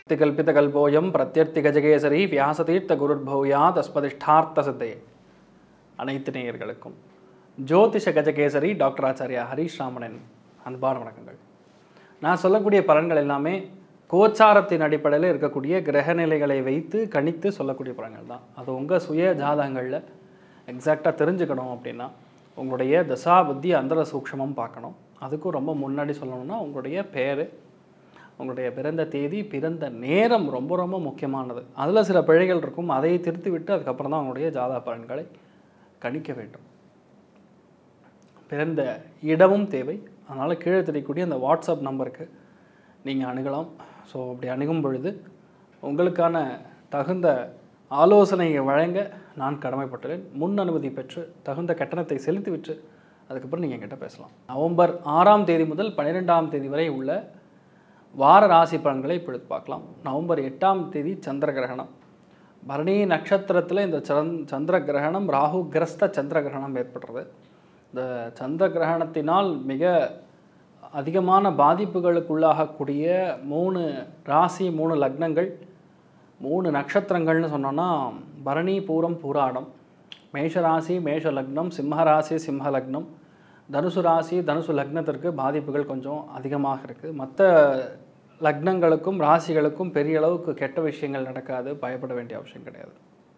கல்பிதகல்போயம் பிரத்யர்த்தி கஜகேசரி வியாசதீர்த்த குருர்பௌயா தஸ்மதிஷ்டார்த்த சித்தையே அனைத்து நேயர்களுக்கும் ஜோதிஷ கஜகேசரி டாக்டர் ஆச்சாரியா ஹரீஷ் ராமனின் அன்பான வணக்கங்கள் நான் சொல்லக்கூடிய பலன்கள் எல்லாமே கோச்சாரத்தின் அடிப்படையில் இருக்கக்கூடிய கிரகநிலைகளை வைத்து கணித்து சொல்லக்கூடிய பலன்கள் தான் அது உங்கள் சுய ஜாதகங்களில் எக்ஸாக்டாக தெரிஞ்சுக்கணும் அப்படின்னா உங்களுடைய தசா புத்தி அந்தர சூக்ஷமம் பார்க்கணும் அதுக்கும் ரொம்ப முன்னாடி சொல்லணும்னா உங்களுடைய பேர் உங்களுடைய பிறந்த தேதி பிறந்த நேரம் ரொம்ப ரொம்ப முக்கியமானது அதில் சில பிழைகள் இருக்கும் அதை திருத்தி விட்டு அதுக்கப்புறம் தான் உங்களுடைய ஜாதக பலன்களை கணிக்க வேண்டும் பிறந்த இடமும் தேவை அதனால் கீழே தெரியக்கூடிய அந்த வாட்ஸ்அப் நம்பருக்கு நீங்கள் அணுகலாம் ஸோ அப்படி அணுகும் பொழுது உங்களுக்கான தகுந்த ஆலோசனையை வழங்க நான் கடமைப்பட்டுள்ளேன் முன் அனுமதி பெற்று தகுந்த கட்டணத்தை செலுத்திவிட்டு அதுக்கப்புறம் நீங்கள் என்கிட்ட பேசலாம் நவம்பர் ஆறாம் தேதி முதல் பன்னிரெண்டாம் தேதி வரை உள்ள வார ராசி பலன்களை இப்பொழுது பார்க்கலாம் நவம்பர் எட்டாம் தேதி சந்திர கிரகணம் பரணி நட்சத்திரத்தில் இந்த சந்த் சந்திர கிரகணம் ராகு கிரஸ்த சந்திர கிரகணம் ஏற்படுறது இந்த சந்திர கிரகணத்தினால் மிக அதிகமான பாதிப்புகளுக்குள்ளாகக்கூடிய மூணு ராசி மூணு லக்னங்கள் மூணு நட்சத்திரங்கள்னு சொன்னோன்னா பரணி பூரம் பூராடம் மேஷ ராசி மேஷ லக்னம் சிம்ம ராசி சிம்ம லக்னம் தனுசு ராசி தனுசு லக்னத்திற்கு பாதிப்புகள் கொஞ்சம் அதிகமாக இருக்குது மற்ற லக்னங்களுக்கும் ராசிகளுக்கும் பெரிய அளவுக்கு கெட்ட விஷயங்கள் நடக்காது பயப்பட வேண்டிய அவசியம் கிடையாது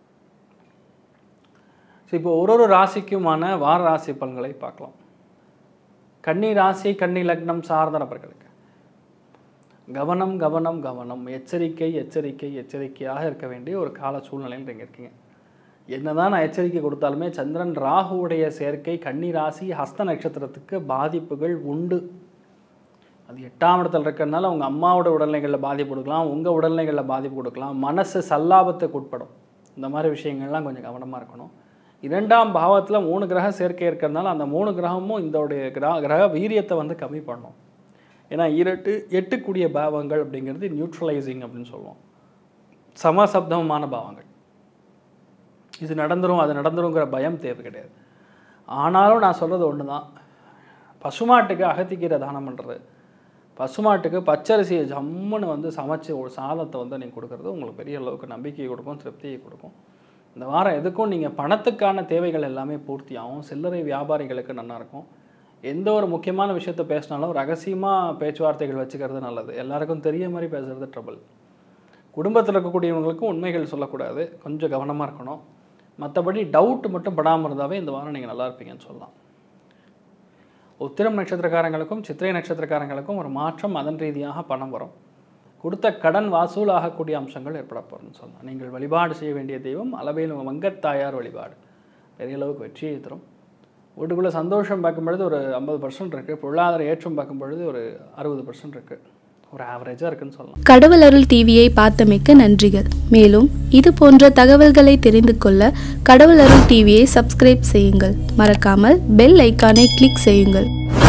ஸோ இப்போ ஒரு ஒரு ராசிக்குமான வார ராசி பலன்களை பார்க்கலாம் கன்னி ராசி கன்னி லக்னம் சார்ந்த நபர்களுக்கு கவனம் கவனம் கவனம் எச்சரிக்கை எச்சரிக்கை எச்சரிக்கையாக இருக்க வேண்டிய ஒரு கால சூழ்நிலையில் நீங்கள் இருக்கீங்க என்னதான் நான் எச்சரிக்கை கொடுத்தாலுமே சந்திரன் ராகுவுடைய சேர்க்கை கன்னி ராசி ஹஸ்த நட்சத்திரத்துக்கு பாதிப்புகள் உண்டு அது எட்டாம் இடத்துல இருக்கிறதுனால உங்கள் அம்மாவோட உடல்நிலைகளில் பாதிப்பு கொடுக்கலாம் உங்கள் உடல்நிலைகளில் பாதிப்பு கொடுக்கலாம் மனசு சல்லாபத்துக்கு உட்படும் இந்த மாதிரி விஷயங்கள்லாம் கொஞ்சம் கவனமாக இருக்கணும் இரண்டாம் பாவத்தில் மூணு கிரக சேர்க்கை இருக்கிறதுனால அந்த மூணு கிரகமும் இதோடைய கிரக கிரக வீரியத்தை வந்து கம்மி பண்ணும் ஏன்னா இரட்டு எட்டுக்கூடிய பாவங்கள் அப்படிங்கிறது நியூட்ரலைசிங் அப்படின்னு சொல்லுவோம் சமசப்தமான பாவங்கள் இது நடந்துரும் அது நடந்துருங்கிற பயம் தேவை கிடையாது ஆனாலும் நான் சொல்கிறது ஒன்று தான் பசுமாட்டுக்கு அகத்திக்கீரை தானம் பண்ணுறது பசுமாட்டுக்கு பச்சரிசியை ஜம்முன்னு வந்து சமைச்சு ஒரு சாதத்தை வந்து நீங்கள் கொடுக்குறது உங்களுக்கு பெரிய அளவுக்கு நம்பிக்கையை கொடுக்கும் திருப்தியை கொடுக்கும் இந்த வாரம் எதுக்கும் நீங்கள் பணத்துக்கான தேவைகள் எல்லாமே பூர்த்தி ஆகும் சில்லறை வியாபாரிகளுக்கு நல்லாயிருக்கும் எந்த ஒரு முக்கியமான விஷயத்த பேசினாலும் ரகசியமாக பேச்சுவார்த்தைகள் வச்சுக்கிறது நல்லது எல்லாருக்கும் தெரிய மாதிரி பேசுகிறது ட்ரபிள் குடும்பத்தில் இருக்கக்கூடியவங்களுக்கும் உண்மைகள் சொல்லக்கூடாது கொஞ்சம் கவனமாக இருக்கணும் மற்றபடி டவுட் மட்டும் படாமல் இருந்தாவே இந்த வாரம் நீங்கள் நல்லா இருப்பீங்கன்னு சொல்லலாம் உத்திரம் நட்சத்திரக்காரங்களுக்கும் சித்திரை நட்சத்திரக்காரங்களுக்கும் ஒரு மாற்றம் அதன் ரீதியாக பணம் வரும் கொடுத்த கடன் வாசூல் ஆகக்கூடிய அம்சங்கள் ஏற்பட போகிறோம்னு சொல்லலாம் நீங்கள் வழிபாடு செய்ய வேண்டிய தெய்வம் அளவையில் வங்கத்தாயார் வழிபாடு பெரிய அளவுக்கு வெற்றியை தரும் வீட்டுக்குள்ளே சந்தோஷம் பார்க்கும் பொழுது ஒரு ஐம்பது பர்சன்ட் இருக்குது பொருளாதார ஏற்றம் பார்க்கும் பொழுது ஒரு அறுபது பர்சன்ட் இருக்குது ஒரு ஆவரேஜாக இருக்குன்னு சொல்லலாம் கடவுள் அருள் டிவியை பார்த்தமைக்க நன்றிகள் மேலும் இது போன்ற தகவல்களை தெரிந்து கொள்ள கடவுள் அருள் டிவியை சப்ஸ்கிரைப் செய்யுங்கள் மறக்காமல் பெல் ஐக்கானை கிளிக் செய்யுங்கள்